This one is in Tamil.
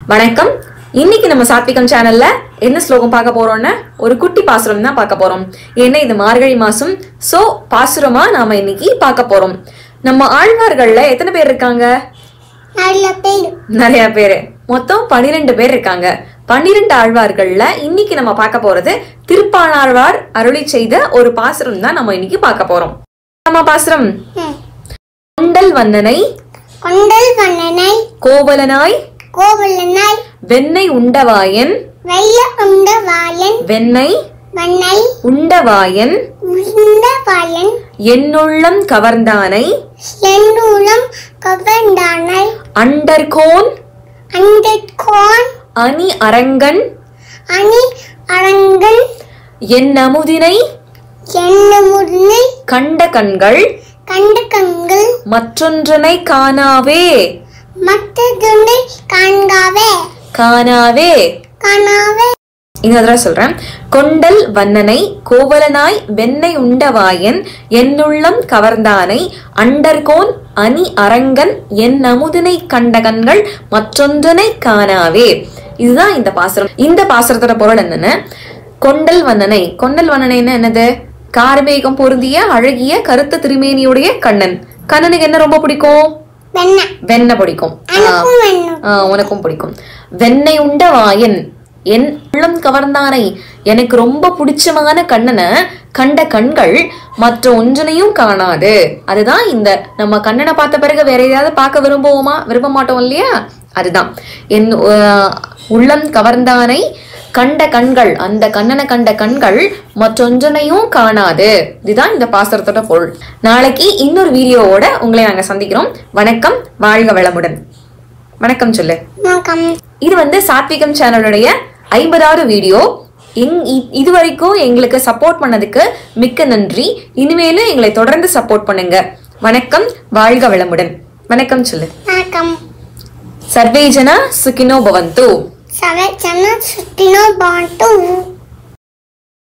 வணக்கம் இன்னைக்கு நம்ம சாத்விகம் சேனல்ல என்ன ஸ்லோகம் பார்க்க போறோம்னா ஒரு குட்டி பாசுரம் தான் பார்க்க போறோம் ஏன்னா இது மார்கழி மாசம் சோ பாசுரமா நாம இன்னைக்கு பார்க்க போறோம் நம்ம ஆழ்வார்கள்ல எத்தனை பேர் இருக்காங்க நல்ல பேர் நிறைய பேர் மொத்தம் பன்னிரெண்டு பேர் இருக்காங்க பன்னிரெண்டு ஆழ்வார்கள்ல இன்னைக்கு நம்ம பார்க்க போறது திருப்பாணாழ்வார் அருளி செய்த ஒரு பாசுரம் தான் நம்ம இன்னைக்கு பார்க்க போறோம் நம்ம பாசுரம் ம். கொண்டல் வண்ணனை கொண்டல் வண்ணனை கோவலனாய் கோவலனாய் வெண்ணெய் உண்டவாயன் வெள்ள உண்ட வாயன் வெண்ணெய் வண்ணை உண்டவாயன் உண்ட வாயன் என்னுள்ளம் கவர்ந்தானை எண்ணூலம் கவர்ந்தானை அண்டர்கோன் அண்டற்கோன் அணி அரங்கன் அணி அரங்கன் என் அமுதினை என்ன முருனை கண்ட கண்கள் கண்ட கண்கள் மற்றொன்றனை காணாவே மற்றதுண்டை காண்காவே காணாவே காணாவே இன்னொரு தடவை சொல்றேன் கொண்டல் வண்ணனை கோவலனாய் வெண்ணெய் உண்டவாயன் என்னுள்ளம் கவர்ந்தானை அண்டர்கோன் அணி அரங்கன் என் அமுதினை கண்ட கண்கள் மற்றொன்றனை காணாவே இதுதான் இந்த பாசுரம் இந்த பாசுரத்தோட பொருள் என்னன்னு கொண்டல் வண்ணனை கொண்டல் வண்ணனைன்னா என்னது கார்மேகம் பொருந்திய அழகிய கருத்த திருமேனியுடைய கண்ணன் கண்ணனுக்கு என்ன ரொம்ப பிடிக்கும் வெண்ண வெண்ணெய் பிடிக்கும் ஆ. எனக்கும் வேணும் ஆ, உனக்கும் பிடிக்கும் வெண்ணெய் உண்ட வாயன் என் உள்ளம் கவர்ந்தானை எனக்கு ரொம்ப பிடிச்சமான கண்ணனை கண்ட கண்கள் மற்ற ஒன்றனையும் காணாது அதுதான் இந்த நம்ம கண்ணனை பார்த்த பிறகு வேற ஏதாவது பார்க்க விரும்புவோமா விரும்ப மாட்டோம் இல்லையா அதுதான் என் ஆ, உள்ளம் கவர்ந்தானை கண்ட கண்கள் அந்த கண்ணனை கண்ட கண்கள் மற்றொன்றனையும் காணாது இதுதான் இந்த பாசுரத்தோட பொருள் நாளைக்கு இன்னொரு வீடியோவோட உங்களை நாங்க சந்திக்கிறோம் வணக்கம் வாழ்க வளமுடன் வணக்கம் சொல்லு வணக்கம் இது வந்து சாத்விகம் சேனலுடைய ஐம்பதாவது வீடியோ எங் இ- இது வரைக்கும் எங்களுக்கு சப்போர்ட் பண்ணதுக்கு மிக்க நன்றி இனிமேலும் எங்களை தொடர்ந்து சப்போர்ட் பண்ணுங்க வணக்கம் வாழ்க வளமுடன் வணக்கம் சொல்லு வணக்கம் சர்வே ஜன சுகினோ பவந்து சவச்சன சுத்தினோ பாண்டு